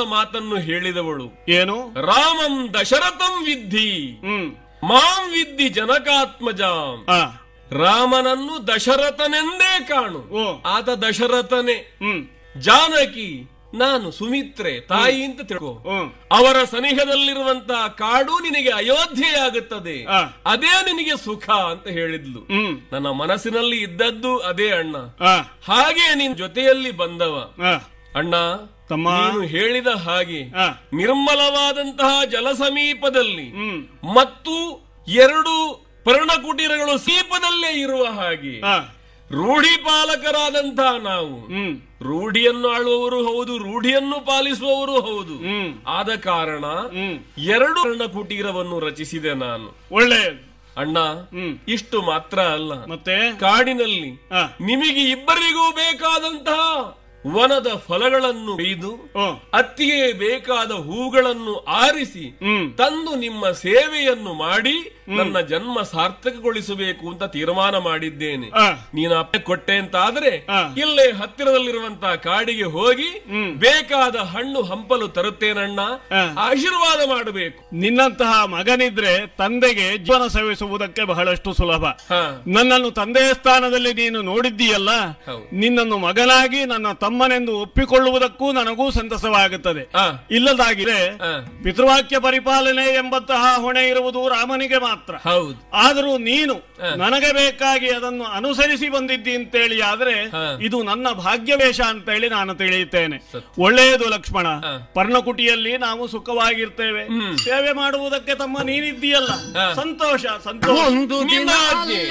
ಮಹತ್ವದ ಮಾತನ್ನು ಹೇಳಿದವಳು ಏನು ರಾಮಂ ದಶರಥಂ ವಿದ್ಧಿ ಹ್ಮ್ ಮಾಂ ವಿದ್ಧಿ ಜನಕಾತ್ಮಜಾಂ ಆ ರಾಮನನ್ನು ದಶರಥನೆಂದೇ ಕಾಣು ಓ ಆತ ದಶರಥನೇ ಹ್ಮ್ ಜಾನಕಿ ನಾನು ಸುಮಿತ್ರೆ ತಾಯಿ ಅಂತ ತಿಳ್ಕೊ ಹ್ಮ್ ಅವರ ಸನಿಹದಲ್ಲಿರುವಂತಹ ಕಾಡು ನಿನಗೆ ಅಯೋಧ್ಯೆಯಾಗುತ್ತದೆ ಆ. ಅದೇ ನಿನಗೆ ಸುಖ ಅಂತ ಹೇಳಿದ್ಲು ಹ್ಮ್ ನನ್ನ ಮನಸ್ಸಿನಲ್ಲಿ ಇದ್ದದ್ದು ಅದೇ ಅಣ್ಣ ಆ ಹಾಗೆ ನಿನ್ ಜೊತೆಯಲ್ಲಿ ಬಂದವ ಆ ಅಣ್ಣ ತಮ್ಮ ನೀನು ಹೇಳಿದ ಹಾಗೆ ಆ ನಿರ್ಮಲವಾದಂತಹ ಜಲ ಸಮೀಪದಲ್ಲಿ ಹ್ಮ್ ಮತ್ತು ಎರಡು ಪರ್ಣಕುಟೀರಗಳು ಸಮೀಪದಲ್ಲೇ ಇರುವ ಹಾಗೆ ಆ ರೂಢಿ ಪಾಲಕರಾದಂತಹ ನಾವು ಹ್ಮ್ ರೂಢಿಯನ್ನು ಆಳುವವರು ಹೌದು ರೂಢಿಯನ್ನು ಪಾಲಿಸುವವರು ಹೌದು ಹ್ಮ್ ಆದ ಕಾರಣ ಹ್ಮ್ ಎರಡು ಪರ್ಣಕುಟೀರವನ್ನು ರಚಿಸಿದೆ ನಾನು ಒಳ್ಳೆಯದು ಅಣ್ಣ ಹ್ಮ್ ಇಷ್ಟು ಮಾತ್ರ ಅಲ್ಲ ಮತ್ತೆ ಕಾಡಿನಲ್ಲಿ ಆ ನಿಮಗೆ ಇಬ್ಬರಿಗೂ ಬೇಕಾದಂತಹ ವನದ ಫಲಗಳನ್ನು ಕೊಯ್ದು ಓ ಅತ್ತಿಗೆ ಬೇಕಾದ ಹೂಗಳನ್ನು ಆರಿಸಿ ಹ್ಮ್ ತಂದು ನಿಮ್ಮ ಸೇವೆಯನ್ನು ಮಾಡಿ ನನ್ನ ಜನ್ಮ ಸಾರ್ಥಕಗೊಳಿಸಬೇಕು ಅಂತ ತೀರ್ಮಾನ ಮಾಡಿದ್ದೇನೆ ಆ ನೀನು ಅಪ್ಪೆ ಕೊಟ್ಟೆ ಅಂತ ಆದ್ರೆ ಆ. ಇಲ್ಲೇ ಹತ್ತಿರದಲ್ಲಿರುವಂತಹ ಕಾಡಿಗೆ ಹೋಗಿ ಹ್ಮ್. ಬೇಕಾದ ಹಣ್ಣು ಹಂಪಲು ತರುತ್ತೇನಣ್ಣ ಆ. ಆಶೀರ್ವಾದ ಮಾಡಬೇಕು ನಿನ್ನಂತಹ ಮಗನಿದ್ರೆ ತಂದೆಗೆ ಜೀವನ ಸೇವಿಸುವುದಕ್ಕೆ ಬಹಳಷ್ಟು ಸುಲಭ ಹ ನನ್ನನ್ನು ತಂದೆಯ ಸ್ಥಾನದಲ್ಲಿ ನೀನು ನೋಡಿದ್ದೀಯಲ್ಲ ಹೌದು. ನಿನ್ನನ್ನು ಮಗನಾಗಿ ನನ್ನ ತಮ್ಮನೆಂದು ಒಪ್ಪಿಕೊಳ್ಳುವುದಕ್ಕೂ ನನಗೂ ಸಂತಸವಾಗುತ್ತದೆ ಆ. ಇಲ್ಲದಾಗಿದೆ ಆ. ಪಿತೃವಾಕ್ಯ ಪರಿಪಾಲನೆ ಎಂಬಂತಹ ಹೊಣೆ ಇರುವುದು ರಾಮನಿಗೆ ಮಾತ್ರ ಹೌದು ಆದರೂ ನೀನು ಆ. ನನಗೆ ಬೇಕಾಗಿ ಅದನ್ನು ಅನುಸರಿಸಿ ಬಂದಿದ್ದಿ ಅಂತೇಳಿ ಆದ್ರೆ ಆ. ಇದು ನನ್ನ ಭಾಗ್ಯವೇಶ ಅಂತೇಳಿ ನಾನು ತಿಳಿಯುತ್ತೇನೆ ಸತ್ಯ. ಒಳ್ಳೆಯದು ಲಕ್ಷ್ಮಣ ಆ. ಪರ್ಣಕುಟಿಯಲ್ಲಿ ನಾವು ಸುಖವಾಗಿರ್ತೇವೆ ಹ್ಮ್. ಸೇವೆ ಮಾಡುವುದಕ್ಕೆ ತಮ್ಮ ನೀನಿದ್ದೀಯಲ್ಲ ಆ. ಸಂತೋಷ ಸಂತೋಷ ಒಂದು ದಿನ ನಿನ್ನ ಆಜ್ಞೆ.